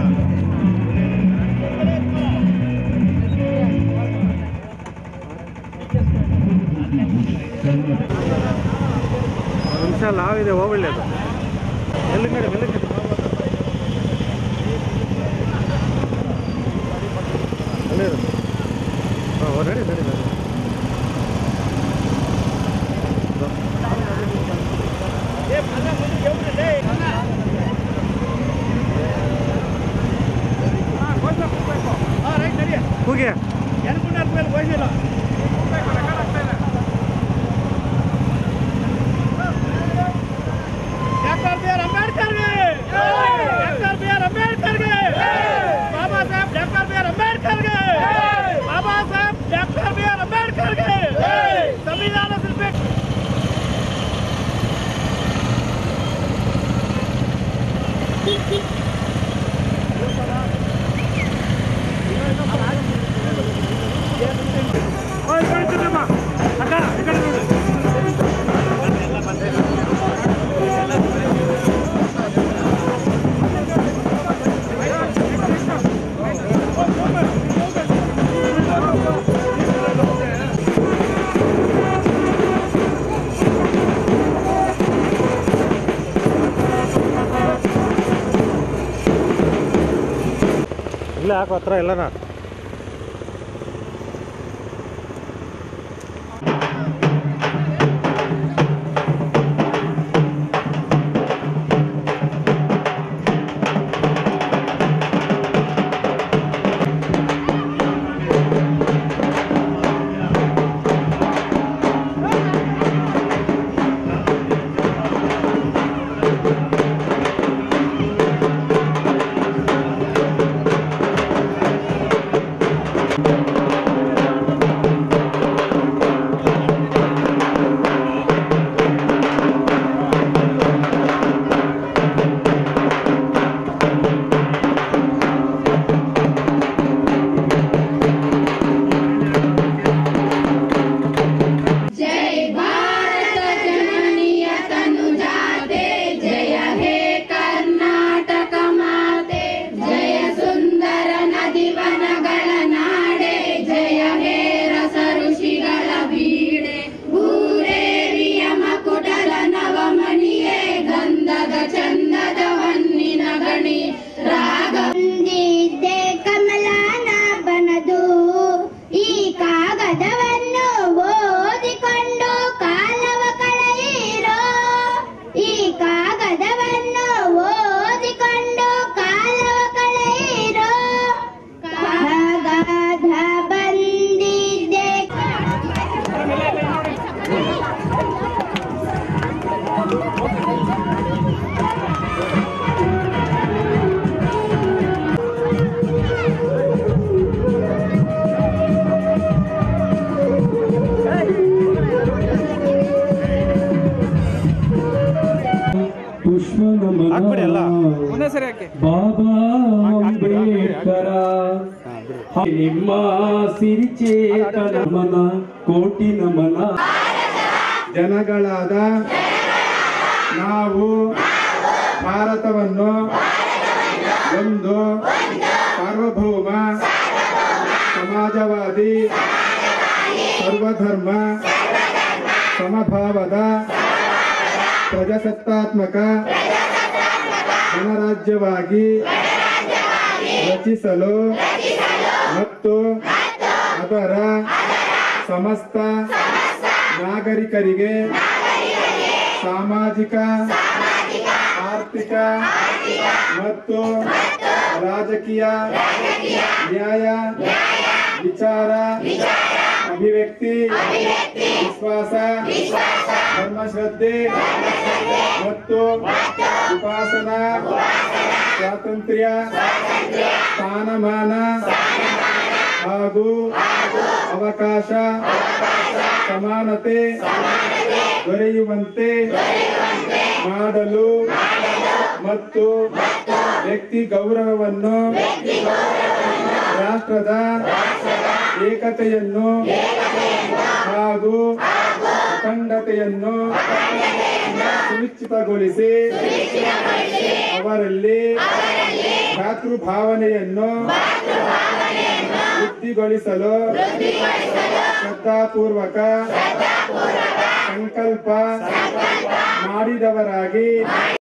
ನಿಮಿಷ ಲಾವಿದೆ ಹೋಗ್ಬಿಡ್ಲಿ ಅದು ಮೆಲ್ಲಗಡೆ ಮೆಲ್ಲಗಡೆ ಅಲ್ಲೇ ಇದೆ ಹಾಂ ನಡಿ ನಡಿ ನಡಿ ಹೋಗಿ ಡಾಕ್ಟರ್ ಬಿ ಆರ್ ಅಂಬೇಡ್ಕರ್ಗೆ ಡಾಕ್ಟರ್ ಬಿ ಆರ್ ಅಂಬೇಡ್ಕರ್ಗೆ Baba Saheb doctor B R ಅಂಬೇಡ್ಕರ್ಗೆ Baba Saheb doctor B R ಅಂಬೇಡ್ಕರ್ಗೆ ಸಂವಿಧಾನ ಶಿಲ್ಪಿ ಅಕ್ಕ ಈ ಕಡೆ ನೋಡಿ ಇಲ್ಲೇ ಹಾಕೋ ಹತ್ರ ಎಲ್ಲನ जय भारत जननीय तनु जाते जय हे कर्नाटक माते जय ಸುಂದರ ನದಿವನಗಳ ನಾಡೆ ಜಯ ಹೇ ರಸ ಋಷಿಗಳ ಬೀಡೆ ಭೂರೇರಿಯ ಮಕುಟದ ನವಮಣಿಯೇ ಗಂಧದ ಚಂದದ ಹೊನ್ನಿನ ಗಣಿ ರಾಗ ಹೊಂದಿದ್ದೆ ಕಮಲಾನ ಬನದು ಈ ಕಾಗದವನ್ನು ಓದಿಕೊಂಡು ಕಾಲವ ಕಳೆಯಿರೋ ಈ ಕಾಗದವನ್ನು ಓದಿಕೊಂಡು ಕಾಲವ ಕಳೆಯಿರೋ ಕಾಗದ ಬಂದಿದ್ದೆ ಪುಷ್ಪ ಹಾಕ್ಬಿಡಿ ಎಲ್ಲ. ಒಂದೇ ಸರಿ ಹಾಕಿ ಬಾಬಾ ಅಂಬೇಡ್ಕರ ನಿಮ್ಮ ಸಿರಿಚೇತನ ನಮನ ಕೋಟಿ ನಮನ ಜನಗಳಾದ ನಾವು ಭಾರತವನ್ನು ಒಂದು ಸಾರ್ವಭೌಮ ಸಮಾಜವಾದಿ ಸರ್ವಧರ್ಮ ಸಮಭಾವದ ಪ್ರಜಾಸತ್ತಾತ್ಮಕ ಗಣರಾಜ್ಯವಾಗಿ ರಚಿಸಲು ಮತ್ತು ಅದರ ಸಮಸ್ತ ನಾಗರಿಕರಿಗೆ ಸಾಮಾಜಿಕ ಆರ್ಥಿಕ ಮತ್ತು ರಾಜಕೀಯ ನ್ಯಾಯ ವಿಚಾರ ಅಭಿವ್ಯಕ್ತಿ ವಿಶ್ವಾಸ ಧರ್ಮಶ್ರದ್ಧೆ ಮತ್ತು ಉಪಾಸನಾ ಸ್ವಾತಂತ್ರ್ಯ ಸ್ಥಾನಮಾನ ಹಾಗೂ ಅವಕಾಶ ಸಮಾನತೆ ದೊರೆಯುವಂತೆ ಮಾಡಲು ಮತ್ತು ವ್ಯಕ್ತಿ ಗೌರವವನ್ನು ರಾಷ್ಟ್ರದ ಏಕತೆಯನ್ನು ಹಾಗೂ ಅಖಂಡತೆಯನ್ನು ಸುನಿಶ್ಚಿತಗೊಳಿಸಿ ಅವರಲ್ಲಿ ಭ್ರಾತೃ ಭಾವನೆಯನ್ನು ವೃದ್ಧಿಗೊಳಿಸಲು ಶ್ರದ್ಧಾಪೂರ್ವಕ ಸಂಕಲ್ಪ ಮಾಡಿದವರಾಗಿ